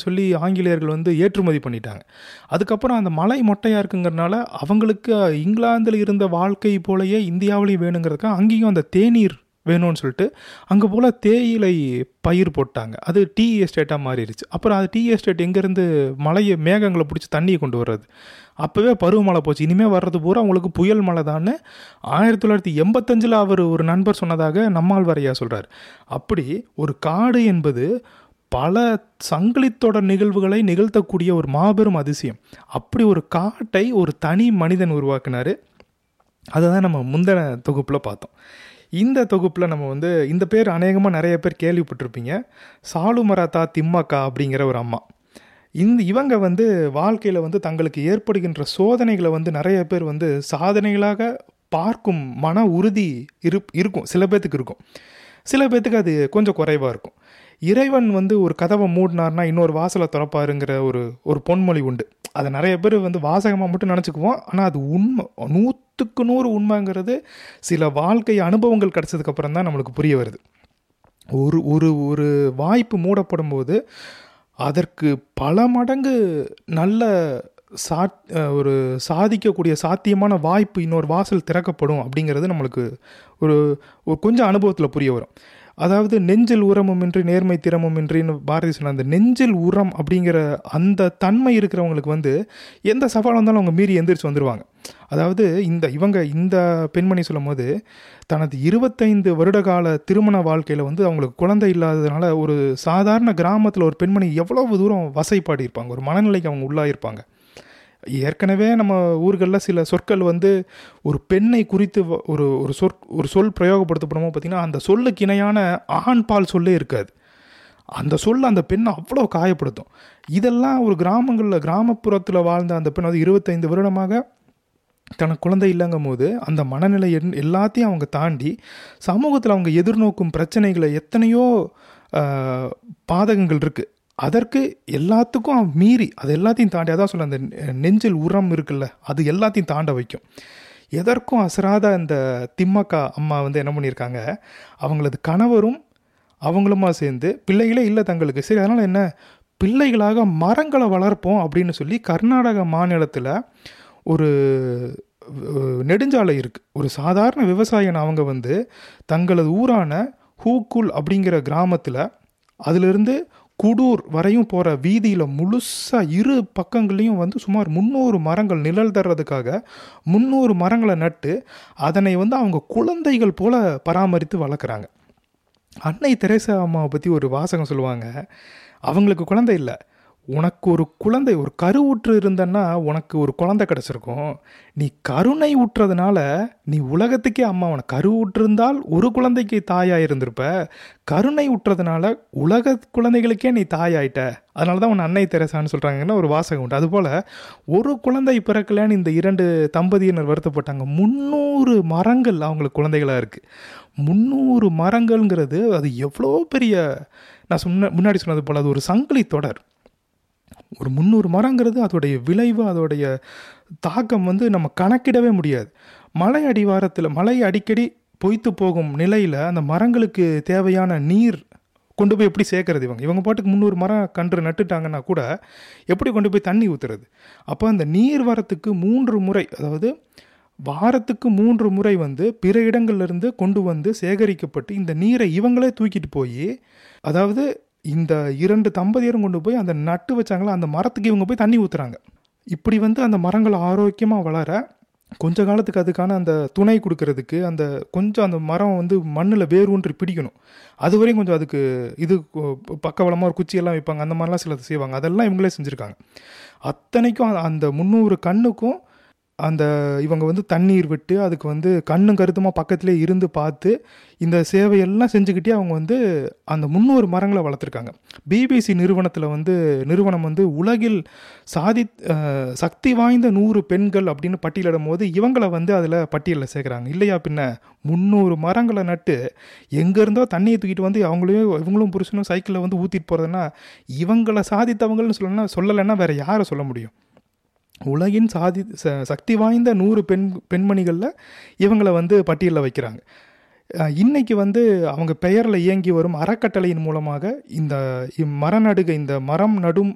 சொல்லி ஆங்கிலேயர்கள் வந்து ஏற்றுமதி பண்ணிட்டாங்க அதுக்கப்புறம் அந்த மலை மொட்டையாக இருக்குங்கிறனால அவங்களுக்கு இங்கிலாந்தில் இருந்த வாழ்க்கை போலயே இந்தியாவிலையும் வேணுங்கிறதுக்காக அங்கேயும் அந்த தேநீர் வேணும்னு சொல்லிட்டு அங்கே போல் தேயிலை பயிர் போட்டாங்க அது டீ எஸ்டேட்டாக மாறிடுச்சு அப்புறம் அது டீ எஸ்டேட் எங்கேருந்து மலையை மேகங்களை பிடிச்சி தண்ணியை கொண்டு வர்றது அப்போவே பருவமழை போச்சு இனிமேல் வர்றது பூரா அவங்களுக்கு புயல் மழை தான்னு ஆயிரத்தி தொள்ளாயிரத்தி எண்பத்தஞ்சில் அவர் ஒரு நண்பர் சொன்னதாக நம்மால் வரையா சொல்கிறார் அப்படி ஒரு காடு என்பது பல சங்கிலித்தொடர் நிகழ்வுகளை நிகழ்த்தக்கூடிய ஒரு மாபெரும் அதிசயம் அப்படி ஒரு காட்டை ஒரு தனி மனிதன் உருவாக்குனாரு அதை தான் நம்ம முந்தின தொகுப்பில் பார்த்தோம் இந்த தொகுப்பில் நம்ம வந்து இந்த பேர் அநேகமாக நிறைய பேர் கேள்விப்பட்டிருப்பீங்க சாலுமராத்தா திம்மக்கா அப்படிங்கிற ஒரு அம்மா இந்த இவங்க வந்து வாழ்க்கையில் வந்து தங்களுக்கு ஏற்படுகின்ற சோதனைகளை வந்து நிறைய பேர் வந்து சாதனைகளாக பார்க்கும் மன உறுதி இரு இருக்கும் சில பேர்த்துக்கு இருக்கும் சில பேர்த்துக்கு அது கொஞ்சம் குறைவாக இருக்கும் இறைவன் வந்து ஒரு கதவை மூடினார்னா இன்னொரு வாசலை திறப்பாருங்கிற ஒரு ஒரு பொன்மொழி உண்டு அதை நிறைய பேர் வந்து வாசகமாக மட்டும் நினச்சிக்குவோம் ஆனால் அது உண்மை நூற்றுக்கு நூறு உண்மைங்கிறது சில வாழ்க்கை அனுபவங்கள் கிடச்சதுக்கப்புறம் தான் நம்மளுக்கு புரிய வருது ஒரு ஒரு ஒரு வாய்ப்பு மூடப்படும் போது அதற்கு பல மடங்கு நல்ல சா ஒரு சாதிக்கக்கூடிய சாத்தியமான வாய்ப்பு இன்னொரு வாசல் திறக்கப்படும் அப்படிங்கிறது நம்மளுக்கு ஒரு ஒரு கொஞ்சம் அனுபவத்தில் புரிய வரும் அதாவது நெஞ்சில் உரமுமின்றி நேர்மை திறமுமின்றின்னு பாரதி சொன்ன அந்த நெஞ்சில் உரம் அப்படிங்கிற அந்த தன்மை இருக்கிறவங்களுக்கு வந்து எந்த சவாலாக இருந்தாலும் அவங்க மீறி எந்திரிச்சு வந்துடுவாங்க அதாவது இந்த இவங்க இந்த பெண்மணி சொல்லும் போது தனது இருபத்தைந்து வருட கால திருமண வாழ்க்கையில் வந்து அவங்களுக்கு குழந்தை இல்லாததுனால ஒரு சாதாரண கிராமத்தில் ஒரு பெண்மணி எவ்வளவு தூரம் வசைப்பாடி இருப்பாங்க ஒரு மனநிலைக்கு அவங்க உள்ளாயிருப்பாங்க ஏற்கனவே நம்ம ஊர்களில் சில சொற்கள் வந்து ஒரு பெண்ணை குறித்து ஒரு ஒரு சொற் ஒரு சொல் பிரயோகப்படுத்தப்படுமோ பார்த்திங்கன்னா அந்த சொல்லுக்கு இணையான ஆண் பால் சொல்லே இருக்காது அந்த சொல் அந்த பெண்ணை அவ்வளோ காயப்படுத்தும் இதெல்லாம் ஒரு கிராமங்களில் கிராமப்புறத்தில் வாழ்ந்த அந்த பெண் வந்து இருபத்தைந்து வருடமாக தனக்கு குழந்தை இல்லைங்கும் போது அந்த மனநிலை எல்லாத்தையும் அவங்க தாண்டி சமூகத்தில் அவங்க எதிர்நோக்கும் பிரச்சனைகளை எத்தனையோ பாதகங்கள் இருக்குது அதற்கு எல்லாத்துக்கும் மீறி அது எல்லாத்தையும் தாண்டி அதான் சொல்ல அந்த நெஞ்சில் உரம் இருக்குல்ல அது எல்லாத்தையும் தாண்ட வைக்கும் எதற்கும் அசராத அந்த திம்மக்கா அம்மா வந்து என்ன பண்ணியிருக்காங்க அவங்களது கணவரும் அவங்களுமா சேர்ந்து பிள்ளைகளே இல்லை தங்களுக்கு சரி அதனால் என்ன பிள்ளைகளாக மரங்களை வளர்ப்போம் அப்படின்னு சொல்லி கர்நாடக மாநிலத்தில் ஒரு நெடுஞ்சாலை இருக்குது ஒரு சாதாரண விவசாயன் அவங்க வந்து தங்களது ஊரான ஹூக்குல் அப்படிங்கிற கிராமத்தில் அதிலிருந்து குடூர் வரையும் போகிற வீதியில் முழுசாக இரு பக்கங்கள்லேயும் வந்து சுமார் முந்நூறு மரங்கள் நிழல் தர்றதுக்காக முந்நூறு மரங்களை நட்டு அதனை வந்து அவங்க குழந்தைகள் போல் பராமரித்து வளர்க்குறாங்க அன்னை தெரேசா அம்மாவை பற்றி ஒரு வாசகம் சொல்லுவாங்க அவங்களுக்கு குழந்தை இல்லை உனக்கு ஒரு குழந்தை ஒரு கரு ஊற்று இருந்தன்னா உனக்கு ஒரு குழந்தை கிடச்சிருக்கும் நீ கருணை ஊற்றுறதுனால நீ உலகத்துக்கே அம்மா உனக்கு கரு ஊற்றிருந்தால் ஒரு குழந்தைக்கு தாயாக இருந்திருப்ப கருணை ஊற்றுறதுனால உலக குழந்தைகளுக்கே நீ தாயாயிட்ட அதனால தான் உன் அன்னை தெரசான்னு சொல்கிறாங்கன்னா ஒரு வாசகம் உண்டு அதுபோல் ஒரு குழந்தை பிறக்கலன்னு இந்த இரண்டு தம்பதியினர் வருத்தப்பட்டாங்க முந்நூறு மரங்கள் அவங்களுக்கு குழந்தைகளாக இருக்குது முந்நூறு மரங்கள்ங்கிறது அது எவ்வளோ பெரிய நான் சொன்ன முன்னாடி சொன்னது போல் அது ஒரு சங்கிலி தொடர் ஒரு முந்நூறு மரங்கிறது அதோடைய விளைவு அதோடைய தாக்கம் வந்து நம்ம கணக்கிடவே முடியாது மலை அடிவாரத்தில் மலை அடிக்கடி பொய்த்து போகும் நிலையில் அந்த மரங்களுக்கு தேவையான நீர் கொண்டு போய் எப்படி சேர்க்கறது இவங்க இவங்க பாட்டுக்கு முந்நூறு மரம் கன்று நட்டுட்டாங்கன்னா கூட எப்படி கொண்டு போய் தண்ணி ஊற்றுறது அப்போ அந்த நீர் வரத்துக்கு மூன்று முறை அதாவது வாரத்துக்கு மூன்று முறை வந்து பிற இடங்கள்லேருந்து கொண்டு வந்து சேகரிக்கப்பட்டு இந்த நீரை இவங்களே தூக்கிட்டு போய் அதாவது இந்த இரண்டு தம்பதியரும் கொண்டு போய் அந்த நட்டு வச்சாங்களா அந்த மரத்துக்கு இவங்க போய் தண்ணி ஊற்றுறாங்க இப்படி வந்து அந்த மரங்கள் ஆரோக்கியமாக வளர கொஞ்ச காலத்துக்கு அதுக்கான அந்த துணை கொடுக்கறதுக்கு அந்த கொஞ்சம் அந்த மரம் வந்து மண்ணில் வேர் ஊன்றி பிடிக்கணும் அது வரையும் கொஞ்சம் அதுக்கு இது பக்கவளமாக ஒரு குச்சியெல்லாம் வைப்பாங்க அந்த மாதிரிலாம் சிலது செய்வாங்க அதெல்லாம் இவங்களே செஞ்சுருக்காங்க அத்தனைக்கும் அந்த முந்நூறு கண்ணுக்கும் அந்த இவங்க வந்து தண்ணீர் விட்டு அதுக்கு வந்து கண்ணும் கருத்துமாக பக்கத்திலே இருந்து பார்த்து இந்த சேவையெல்லாம் செஞ்சுக்கிட்டே அவங்க வந்து அந்த முன்னூறு மரங்களை வளர்த்துருக்காங்க பிபிசி நிறுவனத்தில் வந்து நிறுவனம் வந்து உலகில் சாதி சக்தி வாய்ந்த நூறு பெண்கள் அப்படின்னு பட்டியலிடும் போது இவங்களை வந்து அதில் பட்டியலில் சேர்க்குறாங்க இல்லையா பின்ன முந்நூறு மரங்களை நட்டு எங்கேருந்தோ தண்ணியை தூக்கிட்டு வந்து அவங்களையும் இவங்களும் புருஷனும் சைக்கிளில் வந்து ஊற்றிட்டு போகிறதுனா இவங்களை சாதித்தவங்கள்னு சொல்லணும்னா சொல்லலைன்னா வேறு யாரை சொல்ல முடியும் உலகின் சாதி ச சக்தி வாய்ந்த நூறு பெண் பெண்மணிகளில் இவங்களை வந்து பட்டியலில் வைக்கிறாங்க இன்னைக்கு வந்து அவங்க பெயரில் இயங்கி வரும் அறக்கட்டளையின் மூலமாக இந்த மர நடுகை இந்த மரம் நடும்